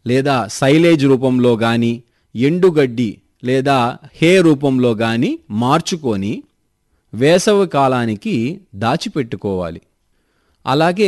లేదా సైలేజ్ రూపంలో కానీ ఎండుగడ్డి లేదా హే రూపంలో కానీ మార్చుకొని వేసవి కాలానికి దాచిపెట్టుకోవాలి అలాగే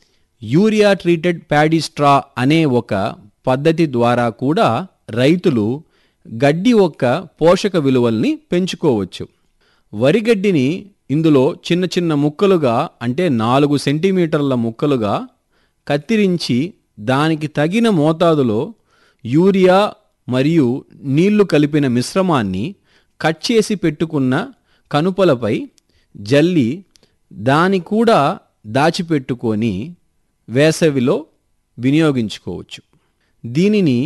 యూరియా ట్రీటెడ్ ప్యాడీ స్ట్రా అనే ఒక పద్ధతి ద్వారా కూడా రైతులు గడ్డి యొక్క పోషక విలువల్ని పెంచుకోవచ్చు వరిగడ్డిని ఇందులో చిన్న చిన్న ముక్కలుగా అంటే నాలుగు సెంటీమీటర్ల ముక్కలుగా కత్తిరించి దానికి తగిన మోతాదులో యూరియా మరియు నీళ్లు కలిపిన మిశ్రమాన్ని కట్ చేసి పెట్టుకున్న కనుపలపై జల్లి దాని కూడా దాచిపెట్టుకొని వేసవిలో వినియోగించుకోవచ్చు దీనిని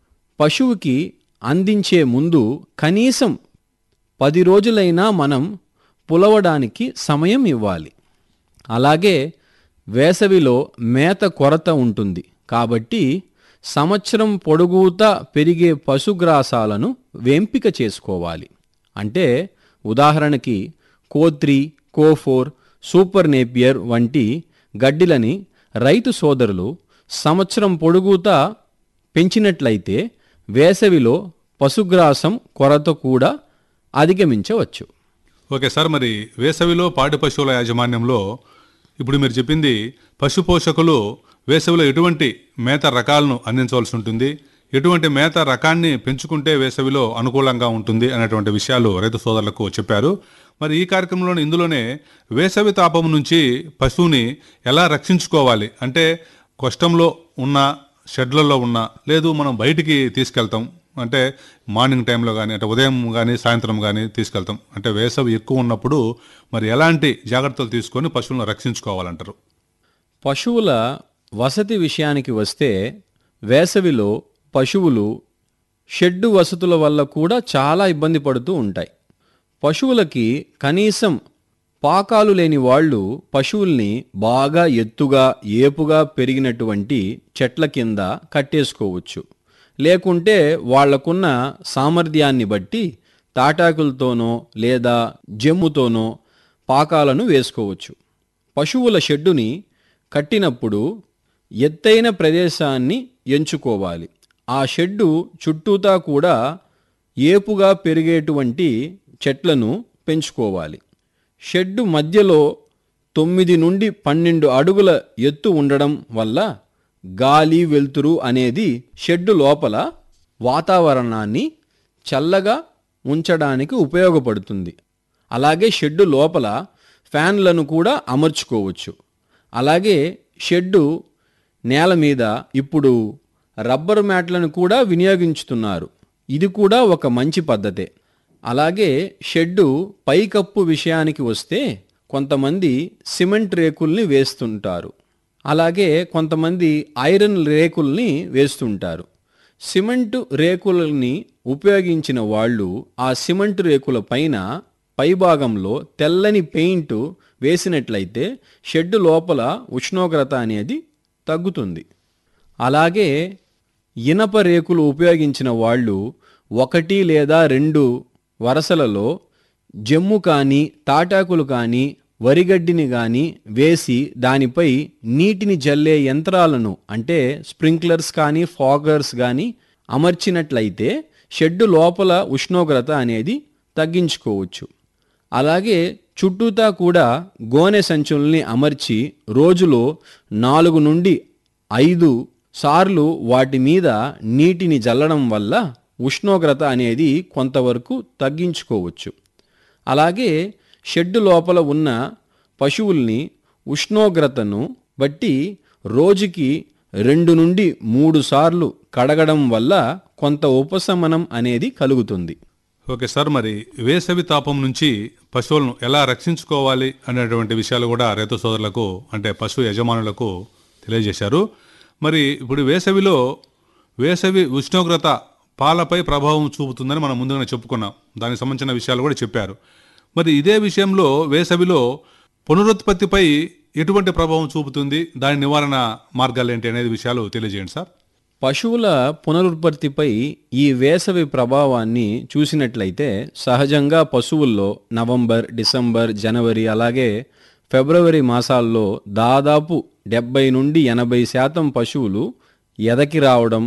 పశువుకి అందించే ముందు కనీసం పది రోజులైనా మనం పులవడానికి సమయం ఇవ్వాలి అలాగే వేసవిలో మేత కొరత ఉంటుంది కాబట్టి సంవత్సరం పొడుగుతా పెరిగే పశుగ్రాసాలను ఎంపిక చేసుకోవాలి అంటే ఉదాహరణకి కోత్రి కోఫోర్ సూపర్ నేపియర్ వంటి గడ్డిలని రైతు సోదరులు సంవత్సరం పొడుగుతా పెంచినట్లయితే వేసవిలో పశుగ్రాసం కొరత కూడా అధిగమించవచ్చు ఓకే సార్ మరి వేసవిలో పాడి పశువుల యాజమాన్యంలో ఇప్పుడు మీరు చెప్పింది పశు పోషకులు వేసవిలో ఎటువంటి మేత రకాలను అందించవలసి ఉంటుంది ఎటువంటి మేత రకాన్ని పెంచుకుంటే వేసవిలో అనుకూలంగా ఉంటుంది అనేటువంటి విషయాలు రైతు సోదరులకు చెప్పారు మరి ఈ కార్యక్రమంలోనే ఇందులోనే వేసవి తాపం నుంచి పశువుని ఎలా రక్షించుకోవాలి అంటే కష్టంలో ఉన్న షెడ్లలో ఉన్న లేదు మనం బయటికి తీసుకెళ్తాం అంటే మార్నింగ్ టైంలో కానీ అంటే ఉదయం కానీ సాయంత్రం కానీ తీసుకెళ్తాం అంటే వేసవి ఎక్కువ ఉన్నప్పుడు మరి ఎలాంటి జాగ్రత్తలు తీసుకొని పశువులను రక్షించుకోవాలంటారు పశువుల వసతి విషయానికి వస్తే వేసవిలో పశువులు షెడ్డు వసతుల వల్ల కూడా చాలా ఇబ్బంది పడుతూ ఉంటాయి పశువులకి కనీసం పాకాలు లేని వాళ్ళు పశువుల్ని బాగా ఎత్తుగా ఏపుగా పెరిగినటువంటి చెట్ల కింద కట్టేసుకోవచ్చు లేకుంటే వాళ్లకున్న సామర్థ్యాన్ని బట్టి తాటాకులతోనో లేదా జమ్ముతోనో పాకాలను వేసుకోవచ్చు పశువుల షెడ్డుని కట్టినప్పుడు ఎత్తైన ప్రదేశాన్ని ఎంచుకోవాలి ఆ షెడ్డు చుట్టూతా కూడా ఏపుగా పెరిగేటువంటి చెట్లను పెంచుకోవాలి షెడ్డు మధ్యలో తొమ్మిది నుండి పన్నెండు అడుగుల ఎత్తు ఉండడం వల్ల గాలి వెలుతురు అనేది షెడ్డు లోపల వాతావరణాన్ని చల్లగా ఉంచడానికి ఉపయోగపడుతుంది అలాగే షెడ్డు లోపల ఫ్యాన్లను కూడా అమర్చుకోవచ్చు అలాగే షెడ్డు నేల మీద ఇప్పుడు రబ్బరు మ్యాట్లను కూడా వినియోగించుతున్నారు ఇది కూడా ఒక మంచి పద్ధతే అలాగే షెడ్డు పైకప్పు విషయానికి వస్తే కొంతమంది సిమెంట్ రేకుల్ని వేస్తుంటారు అలాగే కొంతమంది ఐరన్ రేకుల్ని వేస్తుంటారు సిమెంట్ రేకులని ఉపయోగించిన వాళ్ళు ఆ సిమెంట్ రేకుల పైన పైభాగంలో తెల్లని పెయింట్ వేసినట్లయితే షెడ్డు లోపల ఉష్ణోగ్రత అనేది తగ్గుతుంది అలాగే ఇనప రేకులు ఉపయోగించిన వాళ్ళు ఒకటి లేదా రెండు వరసలలో జమ్ము కానీ తాటాకులు కానీ వరిగడ్డిని కానీ వేసి దానిపై నీటిని జల్లే యంత్రాలను అంటే స్ప్రింక్లర్స్ కానీ ఫాగర్స్ కానీ అమర్చినట్లయితే షెడ్డు లోపల ఉష్ణోగ్రత అనేది తగ్గించుకోవచ్చు అలాగే చుట్టూతా కూడా గోనె సంచుల్ని అమర్చి రోజులో నాలుగు నుండి ఐదు సార్లు వాటి మీద నీటిని జల్లడం వల్ల ఉష్ణోగ్రత అనేది కొంతవరకు తగ్గించుకోవచ్చు అలాగే షెడ్డు లోపల ఉన్న పశువుల్ని ఉష్ణోగ్రతను బట్టి రోజుకి రెండు నుండి మూడు సార్లు కడగడం వల్ల కొంత ఉపశమనం అనేది కలుగుతుంది ఓకే సార్ మరి వేసవి తాపం నుంచి పశువులను ఎలా రక్షించుకోవాలి అనేటువంటి విషయాలు కూడా రైతు సోదరులకు అంటే పశు యజమానులకు తెలియజేశారు మరి ఇప్పుడు వేసవిలో వేసవి ఉష్ణోగ్రత పాలపై ప్రభావం చూపుతుందని మనం ముందుగానే చెప్పుకున్నాం దానికి సంబంధించిన విషయాలు కూడా చెప్పారు మరి ఇదే విషయంలో వేసవిలో పునరుత్పత్తిపై ఎటువంటి ప్రభావం చూపుతుంది దాని నివారణ మార్గాలు ఏంటి అనేది విషయాలు తెలియజేయండి సార్ పశువుల పునరుత్పత్తిపై ఈ వేసవి ప్రభావాన్ని చూసినట్లయితే సహజంగా పశువుల్లో నవంబర్ డిసెంబర్ జనవరి అలాగే ఫిబ్రవరి మాసాల్లో దాదాపు డెబ్బై నుండి ఎనభై శాతం పశువులు ఎదకి రావడం